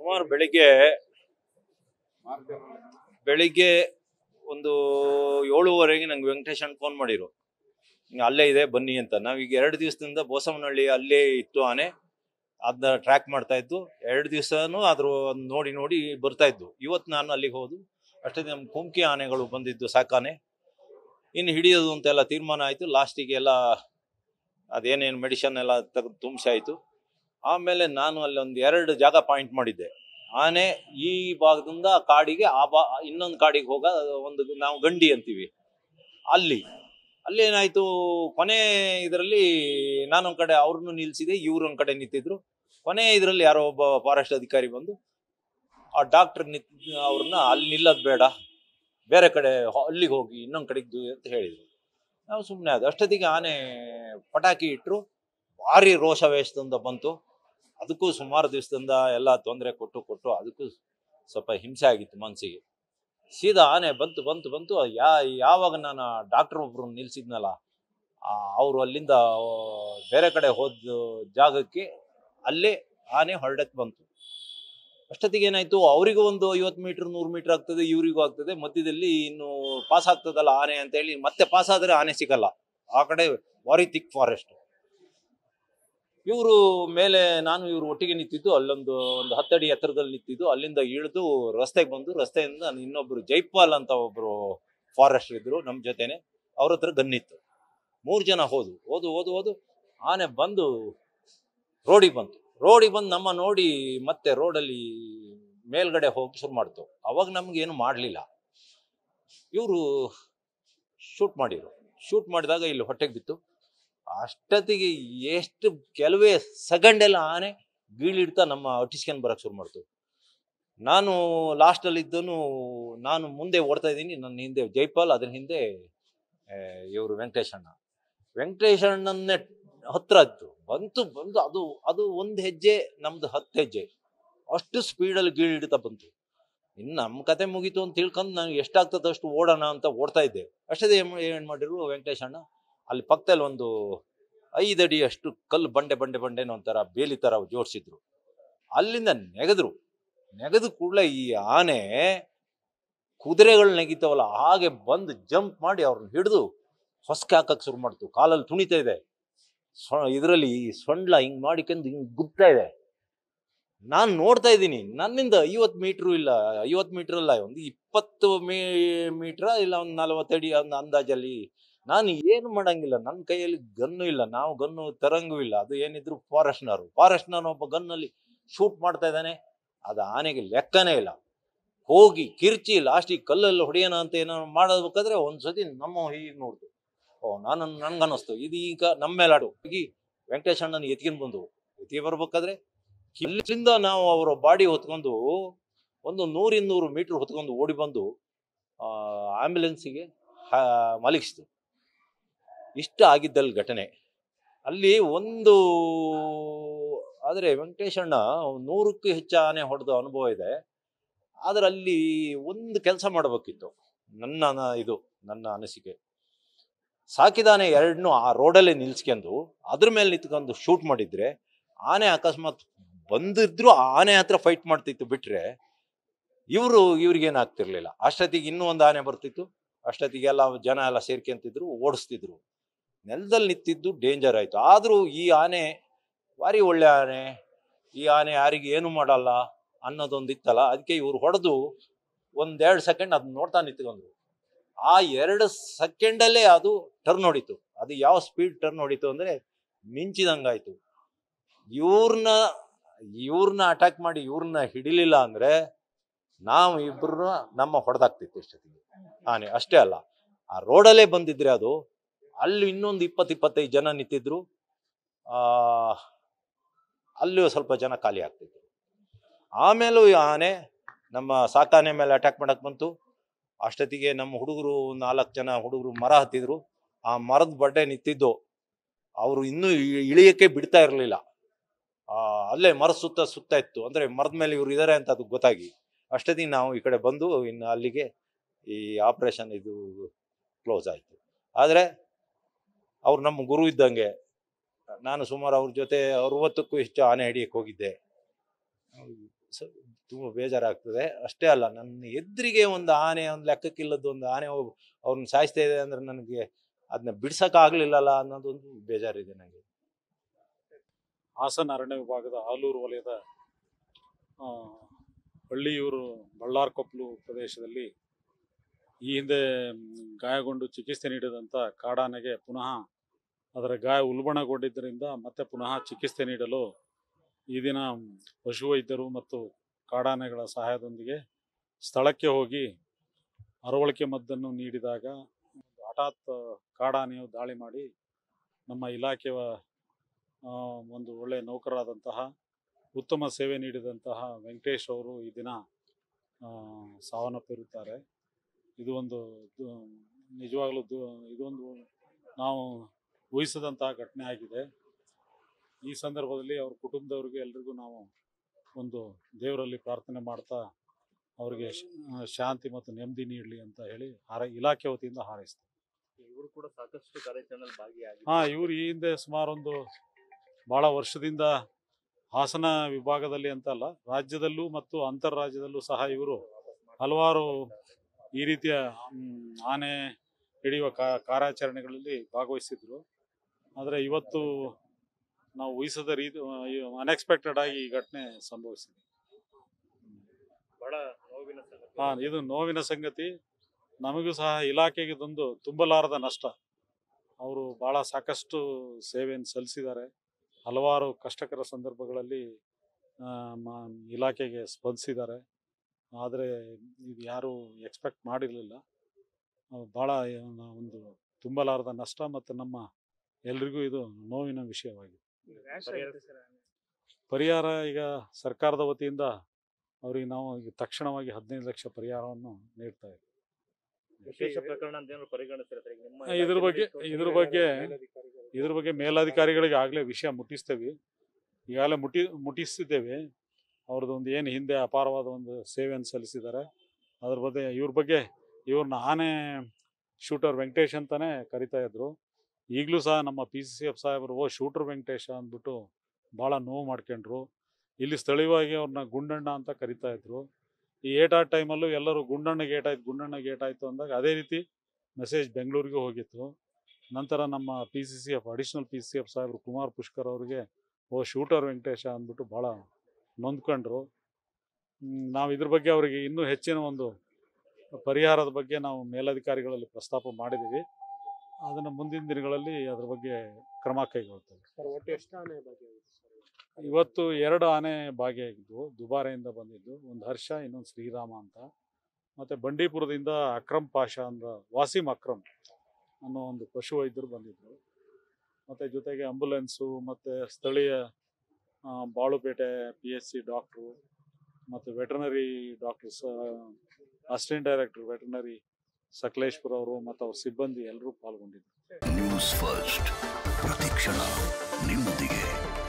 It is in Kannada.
ಸುಮಾರು ಬೆಳಿಗ್ಗೆ ಬೆಳಿಗ್ಗೆ ಒಂದು ಏಳುವರೆಗೆ ನಂಗೆ ವೆಂಕಟೇಶ್ ಅಣ್ಣ ಫೋನ್ ಮಾಡಿರು ಹಿಂಗೆ ಅಲ್ಲೇ ಇದೆ ಬನ್ನಿ ಅಂತ ನಾವೀಗ ಎರಡು ದಿವಸದಿಂದ ಬೋಸವನಹಳ್ಳಿ ಅಲ್ಲೇ ಇತ್ತು ಆನೆ ಅದನ್ನ ಟ್ರ್ಯಾಕ್ ಮಾಡ್ತಾ ಇದ್ದು ಎರಡು ದಿವಸನೂ ಅದ್ರ ಒಂದ್ ನೋಡಿ ನೋಡಿ ಬರ್ತಾ ಇದ್ದು ಇವತ್ತು ನಾನು ಅಲ್ಲಿಗೆ ಹೋದು ಅಷ್ಟೇ ನಮ್ಮ ಕುಮ್ಕಿ ಆನೆಗಳು ಬಂದಿದ್ದು ಸಾಕಾನೆ ಇನ್ನು ಹಿಡಿಯೋದು ಅಂತೆಲ್ಲ ತೀರ್ಮಾನ ಆಯಿತು ಲಾಸ್ಟಿಗೆ ಎಲ್ಲ ಅದೇನೇನು ಮೆಡಿಷನ್ ಎಲ್ಲ ತೆಗೆದು ತುಂಬಿಸಾಯಿತು ಆಮೇಲೆ ನಾನು ಅಲ್ಲಿ ಒಂದು ಎರಡು ಜಾಗ ಪಾಯಿಂಟ್ ಮಾಡಿದ್ದೆ ಆನೆ ಈ ಭಾಗದಿಂದ ಆ ಕಾಡಿಗೆ ಆ ಬಾ ಇನ್ನೊಂದು ಕಾಡಿಗೆ ಹೋಗ ಒಂದು ನಾವು ಗಂಡಿ ಅಂತೀವಿ ಅಲ್ಲಿ ಅಲ್ಲಿ ಏನಾಯ್ತು ಕೊನೆ ಇದರಲ್ಲಿ ನಾನೊಂದ್ ಕಡೆ ಅವ್ರನ್ನು ನಿಲ್ಸಿದೆ ಇವ್ರೊಂದ್ ಕಡೆ ನಿಂತಿದ್ರು ಕೊನೆ ಇದರಲ್ಲಿ ಯಾರೋ ಒಬ್ಬ ಫಾರೆಸ್ಟ್ ಅಧಿಕಾರಿ ಬಂದು ಆ ಡಾಕ್ಟರ್ ನಿತ್ ಅವ್ರನ್ನ ಅಲ್ಲಿ ನಿಲ್ಲೋದು ಬೇಡ ಬೇರೆ ಕಡೆ ಹೊ- ಅಲ್ಲಿಗೆ ಹೋಗಿ ಇನ್ನೊಂದ್ ಕಡೆಗೆ ಅಂತ ಹೇಳಿದ್ರು ನಾವು ಸುಮ್ಮನೆ ಅದು ಅಷ್ಟೊತ್ತಿಗೆ ಆನೆ ಪಟಾಕಿ ಇಟ್ಟರು ಭಾರಿ ರೋಷವೇಶದಿಂದ ಬಂತು ಅದಕ್ಕೂ ಸುಮಾರು ದಿವಸದಿಂದ ಎಲ್ಲ ತೊಂದರೆ ಕೊಟ್ಟು ಕೊಟ್ಟು ಅದಕ್ಕೂ ಸ್ವಲ್ಪ ಹಿಂಸೆ ಆಗಿತ್ತು ಮನಸ್ಸಿಗೆ ಸೀದಾ ಆನೆ ಬಂತು ಬಂತು ಬಂತು ಯಾ ಯಾವಾಗ ನಾನು ಡಾಕ್ಟರ್ ಒಬ್ರು ನಿಲ್ಸಿದ್ನಲ್ಲ ಅವರು ಅಲ್ಲಿಂದ ಆ, ಬೇರೆ ಕಡೆ ಹೋದ ಜಾಗಕ್ಕೆ ಅಲ್ಲೇ ಆನೆ ಹೊರಡಕ್ಕೆ ಬಂತು ಅಷ್ಟೊತ್ತಿಗೆ ಏನಾಯ್ತು ಅವರಿಗೂ ಒಂದು ಐವತ್ತು ಮೀಟರ್ ನೂರು ಮೀಟರ್ ಆಗ್ತದೆ ಇವರಿಗೂ ಆಗ್ತದೆ ಮಧ್ಯದಲ್ಲಿ ಇನ್ನು ಪಾಸ್ ಆಗ್ತದಲ್ಲ ಆನೆ ಅಂತ ಹೇಳಿ ಮತ್ತೆ ಪಾಸ್ ಆದ್ರೆ ಆನೆ ಸಿಗಲ್ಲ ಆ ಕಡೆ ವಾರಿ ತಿಕ್ ಫಾರೆಸ್ಟ್ ಇವರು ಮೇಲೆ ನಾನು ಇವರು ಒಟ್ಟಿಗೆ ನಿಂತಿದ್ದು ಅಲ್ಲೊಂದು ಒಂದು ಹತ್ತಡಿ ಎತ್ತರದಲ್ಲಿ ನಿಂತಿದ್ದು ಅಲ್ಲಿಂದ ಇಳಿದು ರಸ್ತೆಗೆ ಬಂದು ರಸ್ತೆಯಿಂದ ಇನ್ನೊಬ್ರು ಜೈಪಾಲ್ ಅಂತ ಒಬ್ರು ಫಾರೆಸ್ಟ್ ಇದ್ರು ನಮ್ಮ ಜೊತೆನೆ ಅವ್ರ ಹತ್ರ ಗನ್ನಿತ್ತು ಮೂರು ಜನ ಹೋದು ಹೋದು ಹೋದು ಹೋದು ಆನೆ ಬಂದು ರೋಡಿಗೆ ಬಂತು ರೋಡಿಗೆ ಬಂದು ನಮ್ಮ ನೋಡಿ ಮತ್ತೆ ರೋಡಲ್ಲಿ ಮೇಲ್ಗಡೆ ಹೋಗಿ ಶುರು ಮಾಡ್ತು ಅವಾಗ ನಮ್ಗೆ ಏನು ಮಾಡಲಿಲ್ಲ ಇವರು ಶೂಟ್ ಮಾಡಿರು ಶೂಟ್ ಮಾಡಿದಾಗ ಇಲ್ಲಿ ಹೊಟ್ಟೆಗೆ ಬಿತ್ತು ಅಷ್ಟೊತ್ತಿಗೆ ಎಷ್ಟು ಕೆಲವೇ ಸೆಕೆಂಡೆಲ್ಲ ಆನೆ ಗೀಳಿಡ್ತಾ ನಮ್ಮ ಅಟಿಸ್ಕೊಂಡು ಬರಕ್ಕೆ ಶುರು ಮಾಡ್ತು ನಾನು ಲಾಸ್ಟಲ್ಲಿ ಇದ್ದನು ನಾನು ಮುಂದೆ ಓಡ್ತಾ ಇದ್ದೀನಿ ನನ್ನ ಹಿಂದೆ ಜೈಪಾಲ್ ಅದ್ರ ಹಿಂದೆ ಇವರು ವೆಂಕಟೇಶ್ ಅಣ್ಣ ವೆಂಕಟೇಶ್ ಅಣ್ಣನ್ನೇ ಹತ್ರ ಇತ್ತು ಬಂತು ಬಂದು ಅದು ಅದು ಒಂದು ಹೆಜ್ಜೆ ನಮ್ದು ಹತ್ತು ಹೆಜ್ಜೆ ಅಷ್ಟು ಸ್ಪೀಡಲ್ಲಿ ಗೀಳಿಡ್ತಾ ಬಂತು ಇನ್ನು ನಮ್ಮ ಕತೆ ಮುಗೀತು ಅಂತ ತಿಳ್ಕೊಂಡು ನಾನು ಎಷ್ಟಾಗ್ತದೆ ಅಷ್ಟು ಓಡೋಣ ಅಂತ ಓಡ್ತಾ ಇದ್ದೆ ಅಷ್ಟೇ ಏನು ಮಾಡಿದ್ರು ವೆಂಕಟೇಶ್ ಅಣ್ಣ ಅಲ್ಲಿ ಪಕ್ಕದಲ್ಲಿ ಒಂದು ಐದು ಅಡಿ ಅಷ್ಟು ಕಲ್ಲು ಬಂಡೆ ಬಂಡೆ ಬಂಡೆನೋ ಒಂಥರ ಬೇಲಿ ಥರ ಜೋಡಿಸಿದ್ರು ಅಲ್ಲಿಂದ ನೆಗೆದ್ರು ನೆಗೆದ ಕೂಡಲೇ ಈ ಆನೆ ಕುದುರೆಗಳು ನೆಗಿತಾವಲ್ಲ ಹಾಗೆ ಬಂದು ಜಂಪ್ ಮಾಡಿ ಅವ್ರನ್ನ ಹಿಡಿದು ಹೊಸ್ಕೆ ಹಾಕಕ್ಕೆ ಶುರು ಮಾಡ್ತು ಕಾಲಲ್ಲಿ ತುಣಿತಾ ಇದೆ ಸೊ ಇದರಲ್ಲಿ ಸೊಂಡ್ಲ ಹಿಂಗ್ ಮಾಡಿಕೊಂಡು ಹಿಂಗ್ ಗುದ್ತಾ ಇದೆ ನಾನು ನೋಡ್ತಾ ಇದ್ದೀನಿ ನನ್ನಿಂದ ಐವತ್ತು ಮೀಟ್ರು ಇಲ್ಲ ಐವತ್ತು ಮೀಟ್ರ್ ಅಲ್ಲ ಒಂದು ಇಪ್ಪತ್ತು ಮೀ ಮೀಟ್ರ ಇಲ್ಲ ಒಂದು ನಲವತ್ತಡಿ ಒಂದು ಅಂದಾಜಲ್ಲಿ ನಾನು ಏನು ಮಾಡಂಗಿಲ್ಲ ನನ್ನ ಕೈಯಲ್ಲಿ ಗನ್ನು ಇಲ್ಲ ನಾವು ಗನ್ನು ತರಂಗೂ ಇಲ್ಲ ಅದು ಏನಿದ್ರು ಫಾರೆಸ್ಟ್ನರು ಫಾರೆಸ್ಟ್ನರ್ ಒಬ್ಬ ಗನ್ನಲ್ಲಿ ಶೂಟ್ ಮಾಡ್ತಾ ಇದ್ದಾನೆ ಅದು ಆನೆಗೆ ಲೆಕ್ಕನೇ ಇಲ್ಲ ಹೋಗಿ ಕಿರ್ಚಿ ಲಾಸ್ಟಿಗೆ ಕಲ್ಲಲ್ಲಿ ಹೊಡೆಯೋಣ ಅಂತ ಏನೋ ಮಾಡಬೇಕಾದ್ರೆ ಒಂದ್ಸತಿ ನಮ್ಮ ಹೀಗೆ ನೋಡ್ತು ಓ ನಾನು ನನ್ಗನ್ನಿಸ್ತು ಇದು ಈಗ ನಮ್ಮ ಮೇಲೆ ಆಡು ಹೋಗಿ ವೆಂಕಟೇಶ್ ಅಣ್ಣನ ಎತ್ಕೊಂಡು ಬಂದು ಎತ್ತಿ ಬರ್ಬೇಕಾದ್ರೆ ಇಲ್ಲಿಂದ ನಾವು ಅವರ ಬಾಡಿ ಹೊತ್ಕೊಂಡು ಒಂದು ನೂರಿಂದ ನೂರು ಮೀಟರ್ ಹೊತ್ಕೊಂಡು ಓಡಿ ಬಂದು ಆಂಬ್ಯುಲೆನ್ಸಿಗೆ ಮಲಗಿಸ್ತು ಇಷ್ಟ ಆಗಿದ್ದಲ್ಲಿ ಘಟನೆ ಅಲ್ಲಿ ಒಂದು ಆದರೆ ವೆಂಕಟೇಶ್ ಅಣ್ಣ ನೂರಕ್ಕೂ ಹೆಚ್ಚು ಆನೆ ಹೊಡೆದ ಅನುಭವ ಇದೆ ಆದರೆ ಅಲ್ಲಿ ಒಂದು ಕೆಲಸ ಮಾಡಬೇಕಿತ್ತು ನನ್ನ ಅನ- ಇದು ನನ್ನ ಅನಿಸಿಕೆ ಸಾಕಿದಾನೆ ಎರಡನ್ನೂ ಆ ರೋಡಲ್ಲೇ ನಿಲ್ಸ್ಕೊಂಡು ಅದ್ರ ಮೇಲೆ ನಿಂತ್ಕೊಂಡು ಶೂಟ್ ಮಾಡಿದ್ರೆ ಆನೆ ಅಕಸ್ಮಾತ್ ಬಂದಿದ್ರು ಆ ಆನೆ ಹತ್ರ ಫೈಟ್ ಮಾಡ್ತಿತ್ತು ಬಿಟ್ರೆ ಇವರು ಇವ್ರಿಗೇನಾಗ್ತಿರ್ಲಿಲ್ಲ ಅಷ್ಟೊತ್ತಿಗೆ ಇನ್ನೂ ಒಂದು ಆನೆ ಬರ್ತಿತ್ತು ಅಷ್ಟೊತ್ತಿಗೆಲ್ಲ ಜನ ಎಲ್ಲ ಸೇರ್ಕೊಂತಿದ್ರು ಓಡಿಸ್ತಿದ್ರು ನೆಲದಲ್ಲಿ ನಿಂತಿದ್ದು ಡೇಂಜರ್ ಆಯ್ತು ಆದರೂ ಈ ಆನೆ ಭಾರಿ ಒಳ್ಳೆ ಆನೆ ಈ ಆನೆ ಯಾರಿಗೆ ಏನು ಮಾಡಲ್ಲ ಅನ್ನೋದೊಂದು ಇತ್ತಲ್ಲ ಅದಕ್ಕೆ ಇವ್ರು ಹೊಡೆದು ಒಂದೆರಡು ಸೆಕೆಂಡ್ ಅದನ್ನ ನೋಡ್ತಾ ನಿಂತ್ಕೊಂಡ್ರು ಆ ಎರಡು ಸೆಕೆಂಡಲ್ಲೇ ಅದು ಟರ್ನ್ ಹೊಡಿತು ಅದು ಯಾವ ಸ್ಪೀಡ್ ಟರ್ನ್ ಹೊಡಿತು ಅಂದ್ರೆ ಮಿಂಚಿದಂಗಾಯ್ತು ಇವ್ರನ್ನ ಇವ್ರನ್ನ ಅಟ್ಯಾಕ್ ಮಾಡಿ ಇವ್ರನ್ನ ಹಿಡಿಲಿಲ್ಲ ಅಂದ್ರೆ ನಾವು ಇಬ್ರು ನಮ್ಮ ಹೊಡೆದಾಗ್ತಿತ್ತು ಇಷ್ಟೊತ್ತಿಗೆ ಆನೆ ಅಷ್ಟೇ ಅಲ್ಲ ಆ ರೋಡಲ್ಲೇ ಬಂದಿದ್ರೆ ಅದು ಅಲ್ಲಿ ಇನ್ನೊಂದು ಇಪ್ಪತ್ತು ಇಪ್ಪತ್ತೈದು ಜನ ನಿಂತಿದ್ರು ಆ ಅಲ್ಲೂ ಸ್ವಲ್ಪ ಜನ ಖಾಲಿ ಆಗ್ತಿದ್ರು ಆಮೇಲೂ ಈ ಆನೆ ನಮ್ಮ ಸಾಕಾನೆ ಮೇಲೆ ಅಟ್ಯಾಕ್ ಮಾಡಕ್ ಬಂತು ಅಷ್ಟೊತ್ತಿಗೆ ನಮ್ಮ ಹುಡುಗರು ನಾಲ್ಕು ಜನ ಹುಡುಗರು ಮರ ಹತ್ತಿದ್ರು ಆ ಮರದ ಬಡ್ಡೆ ನಿಂತಿದ್ದು ಅವರು ಇನ್ನೂ ಇ- ಇಳಿಯಕ್ಕೆ ಬಿಡ್ತಾ ಇರಲಿಲ್ಲ ಅಲ್ಲೇ ಮರ ಸುತ್ತ ಸುತ್ತ ಇತ್ತು ಅಂದ್ರೆ ಮರದ ಮೇಲೆ ಇವ್ರು ಇದಾರೆ ಅಂತ ಅದು ಗೊತ್ತಾಗಿ ಅಷ್ಟೊತ್ತಿಗೆ ನಾವು ಈ ಕಡೆ ಬಂದು ಇನ್ನು ಅಲ್ಲಿಗೆ ಈ ಆಪರೇಷನ್ ಇದು ಕ್ಲೋಸ್ ಆಯ್ತು ಆದರೆ ಅವ್ರು ನಮ್ಮ ಗುರು ಇದ್ದಂಗೆ ನಾನು ಸುಮಾರು ಅವ್ರ ಜೊತೆ ಅರವತ್ತಕ್ಕೂ ಹೆಚ್ಚು ಆನೆ ಹಿಡಿಯಕ್ಕೆ ಹೋಗಿದ್ದೆ ಸ- ತುಂಬ ಬೇಜಾರಾಗ್ತದೆ ಅಷ್ಟೇ ಅಲ್ಲ ನನ್ನ ಎದುರಿಗೆ ಒಂದು ಆನೆ ಒಂದು ಲೆಕ್ಕಕ್ಕಿಲ್ಲದ್ದು ಒಂದು ಆನೆ ಹೋಗ್- ಅವ್ರನ್ನ ಸಾಯಿಸ್ತಾ ಇದೆ ಅಂದ್ರೆ ನನಗೆ ಅದನ್ನ ಬಿಡ್ಸಕ್ಕಾಗ್ಲಿಲ್ಲಲ್ಲ ಅನ್ನೋದೊಂದು ಬೇಜಾರಿದೆ ನನಗೆ ಹಾಸನ ಅರಣ್ಯ ವಿಭಾಗದ ಆಲೂರು ವಲಯದ ಆ, ಹಳ್ಳಿಯೂರು ಬಳ್ಳಾರ್ಕೊಪ್ಲು ಪ್ರದೇಶದಲ್ಲಿ ಈ ಹಿಂದೆ ಮ್, ಗಾಯಗೊಂಡು ಚಿಕಿತ್ಸೆ ನೀಡಿದಂಥ ಕಾಡಾನೆಗೆ ಪುನಃ ಅದರ ಗಾಯ ಉಲ್ಬಣಗೊಂಡಿದ್ದರಿಂದ ಮತ್ತೆ ಪುನಃ ಚಿಕಿತ್ಸೆ ನೀಡಲು ಈ ದಿನ ಪಶುವೈದ್ಯರು ಮತ್ತು ಕಾಡಾನೆಗಳ ಸಹಾಯದೊಂದಿಗೆ ಸ್ಥಳಕ್ಕೆ ಹೋಗಿ ಅರವಳಿಕೆ ಮದ್ದನ್ನು ನೀಡಿದಾಗ ಹಠಾತ್ ಕಾಡಾನೆಯು ದಾಳಿ ಮಾಡಿ ನಮ್ಮ ಇಲಾಖೆಯ ಆ, ಒಂದು ಒಳ್ಳೆಯ ನೌಕರರಾದಂತಹ ಉತ್ತಮ ಸೇವೆ ನೀಡಿದಂತಹ ವೆಂಕಟೇಶ್ ಅವರು ಈ ದಿನ ಆ, ಸಾವನ್ನಪ್ಪಿರುತ್ತಾರೆ ಇದು ಒಂದು ದು- ನಿಜವಾಗ್ಲೂ ದು ಇದೊಂದು ನಾವು ಊಹಿಸದಂತಹ ಘಟನೆ ಆಗಿದೆ ಈ ಸಂದರ್ಭದಲ್ಲಿ ಅವ್ರ ಕುಟುಂಬದವ್ರಿಗೆ ಎಲ್ರಿಗೂ ನಾವು ಒಂದು ದೇವರಲ್ಲಿ ಪ್ರಾರ್ಥನೆ ಮಾಡ್ತಾ ಅವರಿಗೆ ಶಾಂತಿ ಮತ್ತು ನೆಮ್ಮದಿ ನೀಡಲಿ ಅಂತ ಹೇಳಿ ಹಾರ ಇಲಾಖೆ ವತಿಯಿಂದ ಹಾರೈಸ್ತೀವಿ ಇವರು ಕೂಡ ಸಾಕಷ್ಟು ಕಾರ್ಯಾಚರಣೆಯಲ್ಲಿ ಭಾಗಿಯಾಗಿ ಹಾ ಇವ್ರು ಈ ಹಿಂದೆ ಸುಮಾರು ಒಂದು ಬಹಳ ವರ್ಷದಿಂದ ಹಾಸನ ವಿಭಾಗದಲ್ಲಿ ಅಂತಲ್ಲ ರಾಜ್ಯದಲ್ಲೂ ಮತ್ತು ಅಂತರ್ರಾಜ್ಯದಲ್ಲೂ ಸಹ ಇವರು ಹಲವಾರು ಈ ರೀತಿಯ ಮ್, ಆನೆ ಹಿಡಿಯುವ ಕಾ- ಕಾರ್ಯಾಚರಣೆಗಳಲ್ಲಿ ಭಾಗವಹಿಸಿದ್ರು ಆದರೆ ಇವತ್ತು ನಾವು ಊಹಿಸದ ರೀತಿ ಅನ್ಎಕ್ಸ್ಪೆಕ್ಟೆಡ್ ಆಗಿ ಈ ಘಟನೆ ಸಂಭವಿಸಿದೆ ಬಹಳ ನೋವಿನ ಸಂಗತಿ ಹಾ ಇದು ನೋವಿನ ಸಂಗತಿ ನಮಗೂ ಸಹ ಇಲಾಖೆಗೆ ಇದೊಂದು ತುಂಬಲಾರದ ನಷ್ಟ ಅವರು ಬಹಳ ಸಾಕಷ್ಟು ಸೇವೆಯನ್ನು ಸಲ್ಲಿಸಿದ್ದಾರೆ ಹಲವಾರು ಕಷ್ಟಕರ ಸಂದರ್ಭಗಳಲ್ಲಿ ಆ, ಮ- ಇಲಾಖೆಗೆ ಸ್ಪಂದಿಸಿದ್ದಾರೆ ಆದರೆ ಇದು ಯಾರು ಎಕ್ಸ್ಪೆಕ್ಟ್ ಮಾಡಿರಲಿಲ್ಲ ಭಾಳ ಒಂದು ತುಂಬಲಾರದ ನಷ್ಟ ಮತ್ತು ನಮ್ಮ ಎಲ್ರಿಗೂ ಇದು ನೋವಿನ ವಿಷಯವಾಗಿದೆ ಪರಿಹಾರ ಈಗ ಸರ್ಕಾರದ ವತಿಯಿಂದ ಅವರಿಗೆ ನಾವು ಈಗ ತಕ್ಷಣವಾಗಿ ಹದಿನೈದು ಲಕ್ಷ ಪರಿಹಾರವನ್ನು ನೀಡ್ತಾ ಇದ್ದೀವಿ ವಿಶೇಷ ಪ್ರಕರಣ ಅಂತ ಏನಾದ್ರು ಪರಿಗಣಿಸಿರ್ತಾರೆ ಈಗ ನಿಮ್ಮ ಇದ್ರ ಬಗ್ಗೆ ಇದ್ರ ಬಗ್ಗೆ ಇದ್ರ ಬಗ್ಗೆ ಮೇಲಧಿಕಾರಿಗಳಿಗೆ ಆಗಲೇ ವಿಷಯ ಮುಟ್ಟಿಸ್ತೇವೆ ಈಗಾಗಲೇ ಮುಟ್ಟಿ ಮುಟ್ಟಿಸಿದ್ದೇವೆ ಅವ್ರದ್ದು ಒಂದು ಏನು ಹಿಂದೆ ಅಪಾರವಾದ ಒಂದು ಸೇವೆಯನ್ನು ಸಲ್ಲಿಸಿದ್ದಾರೆ ಅದ್ರ ಬಗ್ಗೆ ಇವ್ರ ಬಗ್ಗೆ ಇವ್ರನ್ನ ಆನೆ ಶೂಟರ್ ವೆಂಕಟೇಶ್ ಅಂತಾನೆ ಕರಿತಾ ಇದ್ರು ಈಗಲೂ ಸಹ ನಮ್ಮ ಪಿ ಸಿ ಸಿ ಎಫ್ ಸಾಹೇಬರು ಓ ಶೂಟರ್ ವೆಂಕಟೇಶ ಅಂದ್ಬಿಟ್ಟು ಭಾಳ ನೋವು ಮಾಡ್ಕೊಂಡ್ರು ಇಲ್ಲಿ ಸ್ಥಳೀಯವಾಗಿ ಅವ್ರನ್ನ ಗುಂಡಣ್ಣ ಅಂತ ಕರಿತಾ ಇದ್ರು ಈ ಏಟಾದ ಟೈಮಲ್ಲೂ ಎಲ್ಲರೂ ಗುಂಡಣ್ಣಗೆ ಏಟಾಯ್ತು ಗುಂಡಣ್ಣಗೆ ಏಟಾಯ್ತು ಅಂದಾಗ ಅದೇ ರೀತಿ ಮೆಸೇಜ್ ಬೆಂಗಳೂರಿಗೆ ಹೋಗಿತ್ತು ನಂತರ ನಮ್ಮ P C C F additional P C F ಸಾಹೇಬರು ಕುಮಾರ್ ಪುಷ್ಕರ್ ಅವರಿಗೆ ಓ ಶೂಟರ್ ವೆಂಕಟೇಶ ಅಂದ್ಬಿಟ್ಟು ಭಾಳ ನೊಂದ್ಕೊಂಡ್ರು ಹ್ಮ್, ನಾವು ಇದ್ರ ಬಗ್ಗೆ ಅವರಿಗೆ ಇನ್ನೂ ಹೆಚ್ಚಿನ ಒಂದು ಪರಿಹಾರದ ಬಗ್ಗೆ ನಾವು ಮೇಲಧಿಕಾರಿಗಳಲ್ಲಿ ಪ್ರಸ್ತಾಪ ಮಾಡಿದ್ದೀವಿ ಅದನ್ನು ಮುಂದಿನ ದಿನಗಳಲ್ಲಿ ಅದ್ರ ಬಗ್ಗೆ ಕ್ರಮ ಕೈಗೊಳ್ತೇವೆ ಸರ್ ಒಟ್ಟು ಎಷ್ಟು ಆನೆ ಭಾಗಿಯಾಗಿದೆ ಇವತ್ತು ಎರಡು ಆನೆ ಭಾಗಿಯಾಗಿದ್ವು ದುಬಾರೆಯಿಂದ ಬಂದಿದ್ದು ಒಂದು ಹರ್ಷ ಇನ್ನೊಂದು ಶ್ರೀರಾಮ ಅಂತ ಮತ್ತು ಬಂಡೀಪುರದಿಂದ ಅಕ್ರಮ್ ಪಾಷಾ ಅಂದ ವಾಸಿಂ ಅಕ್ರಮ್ ಅನ್ನೋ ಒಂದು ಪಶು ವೈದ್ಯರು ಬಂದಿದ್ದರು ಮತ್ತು ಜೊತೆಗೆ ಆಂಬುಲೆನ್ಸು ಮತ್ತು ಸ್ಥಳೀಯ ಆ, Balupete P S C doctor ಮತ್ತು veterinary doctors assistant director veterinary Sakleshpur ಅವರು ಮತ್ತು ಅವ್ರ ಸಿಬ್ಬಂದಿ ಎಲ್ಲರೂ ಪಾಲ್ಗೊಂಡಿದ್ದರು ನ್ಯೂಸ್ ಫಸ್ಟ್ ಪ್ರತಿಕ್ಷಣ ನಿಮ್ಮೊಂದಿಗೆ